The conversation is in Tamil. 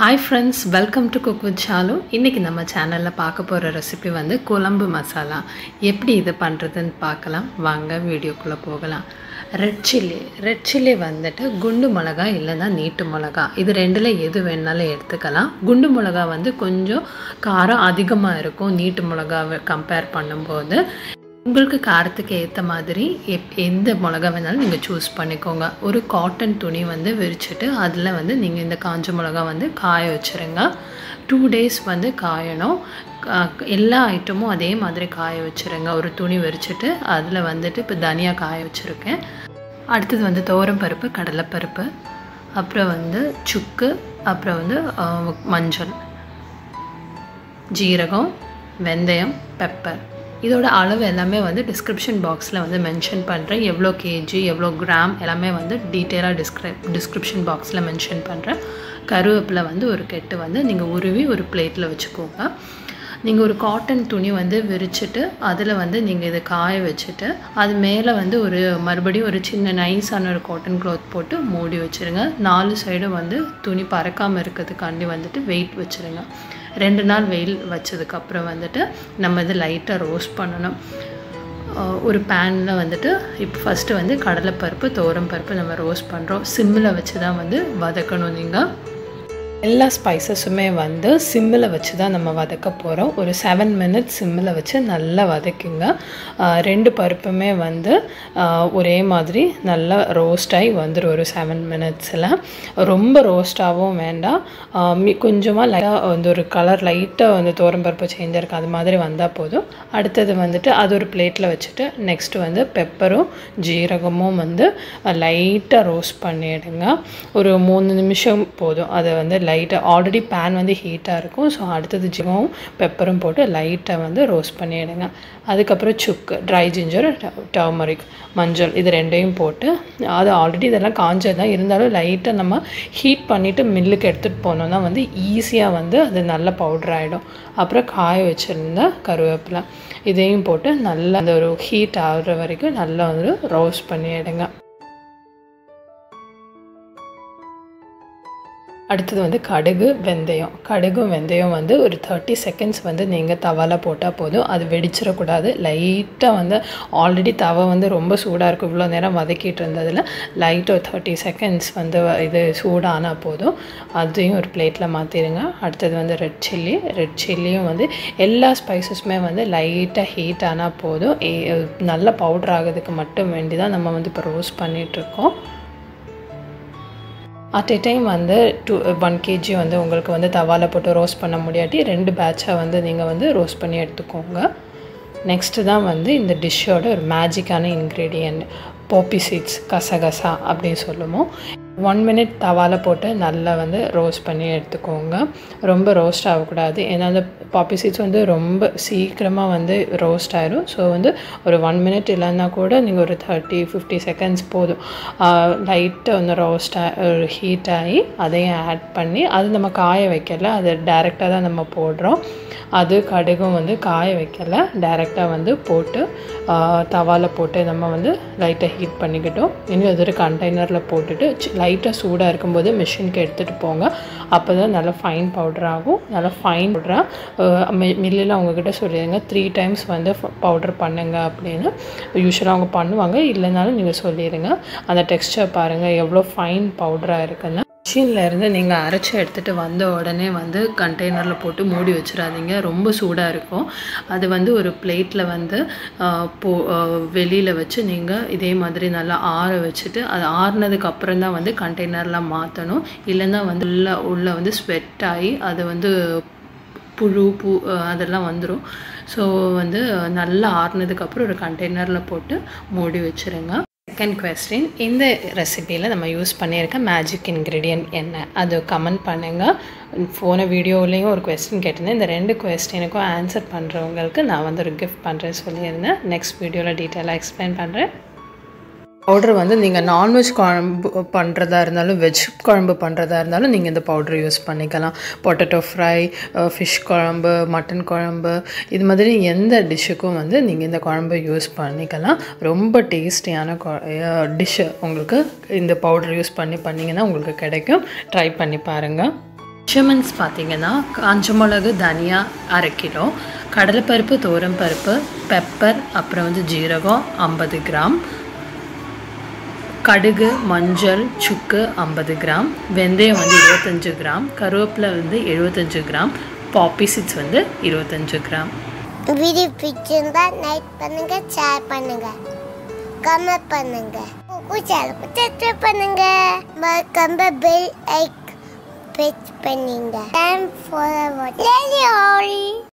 hi friends welcome to cook with Shalu இன்றைக்கி நம்ம சேனலில் பார்க்க போகிற ரெசிபி வந்து குழம்பு மசாலா எப்படி இது பண்ணுறதுன்னு பார்க்கலாம் வாங்க வீடியோக்குள்ளே போகலாம் ரெட் சில்லி ரெட் சில்லி வந்துட்டு குண்டு மிளகா இல்லைன்னா நீட்டு மிளகா இது ரெண்டில் எது வேணாலும் எடுத்துக்கலாம் குண்டு மிளகா வந்து கொஞ்சம் காரம் அதிகமாக இருக்கும் நீட்டு மிளகாவை கம்பேர் பண்ணும்போது உங்களுக்கு காரத்துக்கு ஏற்ற மாதிரி எப் எந்த மிளகா வேணாலும் நீங்கள் சூஸ் பண்ணிக்கோங்க ஒரு காட்டன் துணி வந்து விரிச்சிட்டு அதில் வந்து நீங்கள் இந்த காஞ்ச மிளகா வந்து காய வச்சுருங்க டூ டேஸ் வந்து காயணும் கா- எல்லா ஐட்டமும் அதே மாதிரி காய வச்சுருங்க ஒரு துணி விரிச்சிட்டு அதில் வந்துட்டு இப்போ தனியா காய வச்சுருக்கேன் அடுத்தது வந்து துவரம் பருப்பு கடலைப்பருப்பு அப்புறம் வந்து சுக்கு அப்புறம் வந்து ஆஹ், மஞ்சள் ஜீரகம் வெந்தயம் பெப்பர் இதோட அளவு எல்லாமே வந்து டிஸ்கிரிப்ஷன் பாக்ஸில் வந்து மென்ஷன் பண்ணுறேன் எவ்வளோ கேஜி எவ்வளோ கிராம் எல்லாமே வந்து டீட்டெயிலாக டிஸ்கிரி டிஸ்கிரிப்ஷன் பாக்ஸில் மென்ஷன் பண்ணுறேன் கருவேப்பிலை வந்து ஒரு கெட்டு வந்து நீங்கள் உருவி ஒரு பிளேட்டில் வச்சுக்கோங்க நீங்கள் ஒரு காட்டன் துணி வந்து விரிச்சிட்டு அதில் வந்து நீங்கள் இதை காய வச்சுட்டு அது மேலே வந்து ஒரு மறுபடியும் ஒரு சின்ன நைஸான ஒரு காட்டன் க்ளாத் போட்டு மூடி வச்சுருங்க நாலு சைடும் வந்து துணி பறக்காமல் இருக்கிறதுக்காண்டி வந்துட்டு வெயிட் வச்சுருங்க ரெண்டு நாள் வெயில் வச்சதுக்கப்புறம் வந்துட்டு நம்ம இது லைட்டாக ரோஸ்ட் பண்ணணும் அஹ் ஒரு பேனில் வந்துட்டு இப்போ ஃபஸ்ட்டு வந்து கடலைப்பருப்பு துவரம் பருப்பு நம்ம ரோஸ்ட் பண்ணுறோம் சிம்மில் வச்சு தான் வந்து வதக்கணும் நீங்கள் எல்லா ஸ்பைசஸுமே வந்து சிம்மில் வச்சு தான் நம்ம வதக்க போகிறோம் ஒரு செவன் மினிட்ஸ் சிம்மில் வச்சு நல்லா வதக்குங்க ஆஹ் ரெண்டு பருப்புமே வந்து ஆஹ் ஒரே மாதிரி நல்லா ரோஸ்ட் ஆகி வந்துடும் ஒரு செவன் மினிட்ஸில் ரொம்ப ரோஸ்டாகவும் வேண்டாம் ஆஹ் மி கொஞ்சமாக லைட்டாக வந்து ஒரு கலர் லைட்டாக வந்து பருப்பு சேஞ்ச் இருக்கு அது மாதிரி வந்தால் போதும் அடுத்தது வந்துட்டு அது ஒரு பிளேட்டில் வச்சுட்டு நெக்ஸ்ட்டு வந்து பெப்பரும் ஜீரகமும் வந்து லைட்டாக ரோஸ்ட் பண்ணிடுங்க ஒரு மூணு நிமிஷம் போதும் அதை வந்து லைட்டாக ஆல்ரெடி பேன் வந்து ஹீட்டாக இருக்கும் ஸோ அடுத்தது ஜீரகமும் பெப்பரும் போட்டு லைட்டாக வந்து ரோஸ்ட் பண்ணிடுங்க அதுக்கப்புறம் சுக்கு ட்ரை ஜிஞ்சர் டர்மரிக் மஞ்சள் இது ரெண்டையும் போட்டு அது ஆல்ரெடி இதெல்லாம் காஞ்சது தான் இருந்தாலும் லைட்டாக நம்ம ஹீட் பண்ணிவிட்டு மில்லுக்கு எடுத்துகிட்டு போனோம்னா வந்து ஈஸியாக வந்து அது நல்ல பவுடர் ஆகிடும் அப்புறம் காய வச்சுருந்த கருவேப்பிலை இதையும் போட்டு நல்லா அந்த ஒரு ஹீட் ஆகுற வரைக்கும் நல்லா வந்து ரோஸ்ட் பண்ணிடுங்க அடுத்தது வந்து கடுகு வெந்தயம் கடுகும் வெந்தயம் வந்து ஒரு தேர்ட்டி செகண்ட்ஸ் வந்து நீங்கள் தவால போட்டால் போதும் அது வெடிச்சிடக்கூடாது லைட்டாக வந்து ஆல்ரெடி தவை வந்து ரொம்ப சூடாக இருக்கும் இவ்வளோ நேரம் வதக்கிட்டு இருந்ததில் லைட்டாக ஒரு தேர்ட்டி செகண்ட்ஸ் வந்து இது சூடானா போதும் அதையும் ஒரு பிளேட்டில் மாற்றிடுங்க அடுத்தது வந்து ரெட் சில்லி ரெட் சில்லியும் வந்து எல்லா ஸ்பைசஸுமே வந்து லைட்டாக ஹீட் ஆனால் போதும் ஏ- நல்ல பவுடர் ஆகிறதுக்கு மட்டும் வேண்டி தான் நம்ம வந்து இப்போ ரோஸ்ட் பண்ணிகிட்ருக்கோம் அட் எ டைம் வந்து டூ ஒன் கேஜி வந்து உங்களுக்கு வந்து தவால போட்டு ரோஸ்ட் பண்ண முடியாட்டி ரெண்டு பேட்சாக வந்து நீங்கள் வந்து ரோஸ்ட் பண்ணி எடுத்துக்கோங்க நெக்ஸ்ட்டு தான் வந்து இந்த டிஷ்ஷோட ஒரு மேஜிக்கான இன்க்ரீடியன்ட் போப்பி சீட்ஸ் கசகசா அப்படின்னு சொல்லுவோம் ஒன் மினிட் தவால போட்டு நல்லா வந்து ரோஸ்ட் பண்ணி எடுத்துக்கோங்க ரொம்ப ரோஸ்ட் ஆகக்கூடாது ஏன்னா அந்த பாப்பி சீட்ஸ் வந்து ரொம்ப சீக்கிரமாக வந்து ரோஸ்ட் ஆயிடும் ஸோ வந்து ஒரு ஒன் மினிட் இல்லைன்னா கூட நீங்கள் ஒரு தேர்ட்டி ஃபிஃப்டி செகண்ட்ஸ் போதும் லைட்டாக வந்து ரோஸ்ட் ஹீட் ஆகி அதையும் ஆட் பண்ணி அது நம்ம காய வைக்கல அது டைரெக்டாக தான் நம்ம போடுறோம் அது கடுகும் வந்து காய வைக்கல டைரெக்டாக வந்து போட்டு தவால போட்டு நம்ம வந்து லைட்டாக ஹீட் பண்ணிக்கிட்டோம் இனி அது ஒரு கண்டெய்னரில் போட்டுட்டு லைட்டாக சூடாக இருக்கும்போது மிஷினுக்கு எடுத்துகிட்டு போங்க அப்போ தான் நல்லா ஃபைன் பவுடர் ஆகும் நல்லா ஃபைன் பவுடராக மில்லில் அவங்கக்கிட்ட சொல்லிடுங்க த்ரீ டைம்ஸ் வந்து பவுடர் பண்ணுங்க அப்படின்னு யூஸ்வலாக அவங்க பண்ணுவாங்க இல்லைனாலும் நீங்கள் சொல்லிடுங்க அந்த டெக்ஸ்டர் பாருங்கள் எவ்வளோ ஃபைன் பவுடராக இருக்குன்னு மிஷினில் இருந்து நீங்கள் அரைச்சி எடுத்துகிட்டு வந்த உடனே வந்து கண்டெய்னரில் போட்டு மூடி வச்சிடாதீங்க ரொம்ப சூடாக இருக்கும் அது வந்து ஒரு பிளேட்டில் வந்து ஆஹ், போ வெளியில் வச்சு நீங்கள் இதே மாதிரி நல்லா ஆற வச்சுட்டு அது ஆறுனதுக்கு அப்புறம் தான் வந்து கண்டெய்னர்லாம் மாற்றணும் இல்லைன்னா வந்து உள்ள உள்ள வந்து ஸ்வெட் ஆகி அது வந்து புழு பூ அஹ் அதெல்லாம் வந்துடும் ஸோ வந்து நல்லா ஆறுனதுக்கப்புறம் ஒரு கண்டெய்னரில் போட்டு மூடி வச்சுருங்க செகண்ட் கொஸ்டின் இந்த ரெசிபியில் நம்ம யூஸ் பண்ணியிருக்க மேஜிக் இன்க்ரீடியன்ட் என்ன அது கமெண்ட் பண்ணுங்கள் போன வீடியோவிலையும் ஒரு கொஸ்டின் கேட்டிருந்தேன் இந்த ரெண்டு கொஸ்டினுக்கும் ஆன்சர் பண்ணுறவங்களுக்கு நான் வந்து ஒரு கிஃப்ட் பண்ணுறேன் சொல்லியிருந்தேன் நெக்ஸ்ட் வீடியோவில் டீட்டெயிலாக எக்ஸ்பிளைன் பண்ணுறேன் பவுடர் வந்து நீங்கள் நான்வெஜ் குழம்பு பண்ணுறதா இருந்தாலும் வெஜ் குழம்பு பண்ணுறதா இருந்தாலும் நீங்கள் இந்த பவுடர் யூஸ் பண்ணிக்கலாம் பொட்டேட்டோ ஃப்ரை ஃபிஷ் குழம்பு மட்டன் குழம்பு இது மாதிரி எந்த டிஷ்ஷுக்கும் வந்து நீங்கள் இந்த குழம்பு யூஸ் பண்ணிக்கலாம் ரொம்ப டேஸ்டியான டிஷ்ஷு உங்களுக்கு இந்த பவுடர் யூஸ் பண்ணி பண்ணிங்கன்னா உங்களுக்கு கிடைக்கும் ட்ரை பண்ணி பாருங்கள் மெஷர்மெண்ட்ஸ் பார்த்தீங்கன்னா காஞ்ச மிளகு தனியா அரை கிலோ கடலைப்பருப்பு பருப்பு பெப்பர் அப்புறம் வந்து ஜீரகம் ஐம்பது கிராம் கடுகு மஞ்சள் சுக்கு ஐம்பது கிராம் வெந்தயம் வந்து இருபத்தஞ்சு கிராம் கருவேப்பிலை வந்து எழுபத்தஞ்சு கிராம் பாப்பி சீட்ஸ் வந்து இருபத்தஞ்சு கிராம் வீடியோ பிடிச்சிருந்தா லைக் பண்ணுங்க ஷேர் பண்ணுங்க கமெண்ட் பண்ணுங்க சேனலுக்கு சப்ஸ்கிரைப் பண்ணுங்க மறக்காம பெல் ஐக் பிரஸ் பண்ணுங்க டைம் ஃபார் வாட்சிங்